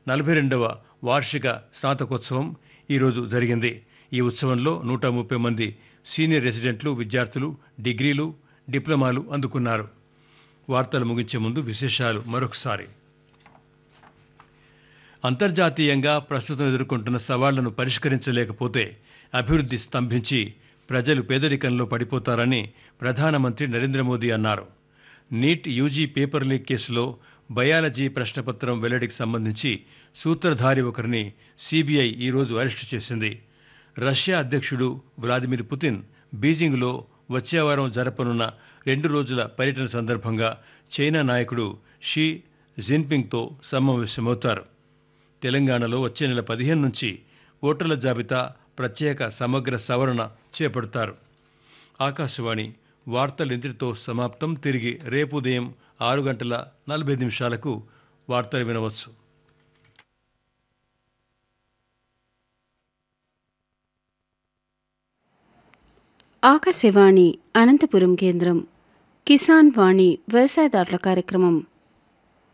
నలభై రెండవ వార్షిక స్నాతకోత్సవం ఈరోజు జరిగింది ఈ ఉత్సవంలో నూట ముప్పై మంది సీనియర్ రెసిడెంట్లు విద్యార్థులు డిగ్రీలు డిప్లొమాలు అందుకున్నారు వార్తలు ముగించే ముందు విశేషాలు మరొకసారి అంతర్జాతీయంగా ప్రస్తుతం ఎదుర్కొంటున్న సవాళ్లను పరిష్కరించలేకపోతే అభివృద్ధి స్తంభించి ప్రజలు పేదరికంలో పడిపోతారని ప్రధానమంత్రి నరేంద్ర మోదీ అన్నారు నీట్ యూజీ పేపర్ లీక్ కేసులో బయాలజీ ప్రశ్నపత్రం వెల్లడికి సంబంధించి సూత్రధారి ఒకరిని సీబీఐ ఈరోజు అరెస్టు చేసింది రష్యా అధ్యక్షుడు వ్లాదిమిర్ పుతిన్ బీజింగ్లో వచ్చే వారం జరపనున్న రెండు రోజుల పర్యటన సందర్భంగా చైనా నాయకుడు షీ జిన్పింగ్తో సమావేశమవుతారు తెలంగాణలో వచ్చే నెల పదిహేను నుంచి ఓటర్ల జాబితా ప్రత్యేక సమగ్ర సవరణ చేపడతారు ఆకాశవాణి వార్తలు ఇంతటితో సమాప్తం తిరిగి రేపు ఉదయం ఆరు గంటల నలభై నిమిషాలకు వార్తలు వినవచ్చు ఆకాశవాణి అనంతపురం కేంద్రం కిసాన్ వాణి వ్యవసాయదారుల కార్యక్రమం